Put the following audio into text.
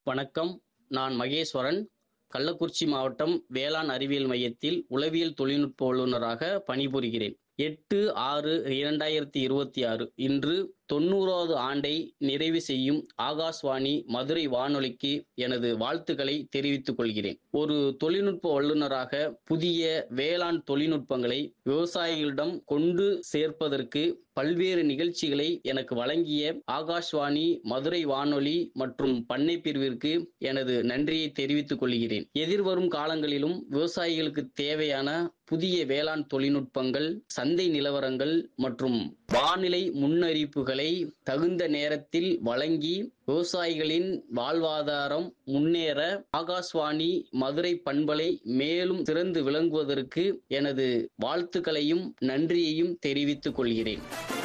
வணக்கம் நான் மகேஸ்வரன் கள்ளக்குறிச்சி மாவட்டம் வேளாண் அறிவியல் மையத்தில் உளவியல் தொழில்நுட்ப வல்லுநராக பணிபுரிகிறேன் எட்டு ஆறு இரண்டாயிரத்தி இருபத்தி ஆறு இன்று தொண்ணூறாவது ஆண்டை நிறைவு செய்யும் ஆகாஷ்வாணி மதுரை வானொலிக்கு எனது வாழ்த்துக்களை தெரிவித்துக் கொள்கிறேன் ஒரு தொழில்நுட்ப வல்லுநராக புதிய வேளாண் தொழில்நுட்பங்களை விவசாயிகளிடம் கொண்டு சேர்ப்பதற்கு பல்வேறு நிகழ்ச்சிகளை எனக்கு வழங்கிய ஆகாஷ்வாணி மதுரை வானொலி மற்றும் பண்ணை பிரிவிற்கு எனது நன்றியை தெரிவித்துக் கொள்கிறேன் எதிர்வரும் காலங்களிலும் விவசாயிகளுக்கு தேவையான புதிய வேளாண் தொழில்நுட்பங்கள் சந்தை நிலவரங்கள் மற்றும் வானிலை முன்னறிவிப்புகளை தகுந்த நேரத்தில் வழங்கி விவசாயிகளின் வாழ்வாதாரம் முன்னேற ஆகாஷ்வாணி மதுரை பண்பலை மேலும் சிறந்து விளங்குவதற்கு எனது வாழ்த்துக்களையும் நன்றியையும் தெரிவித்துக் கொள்கிறேன்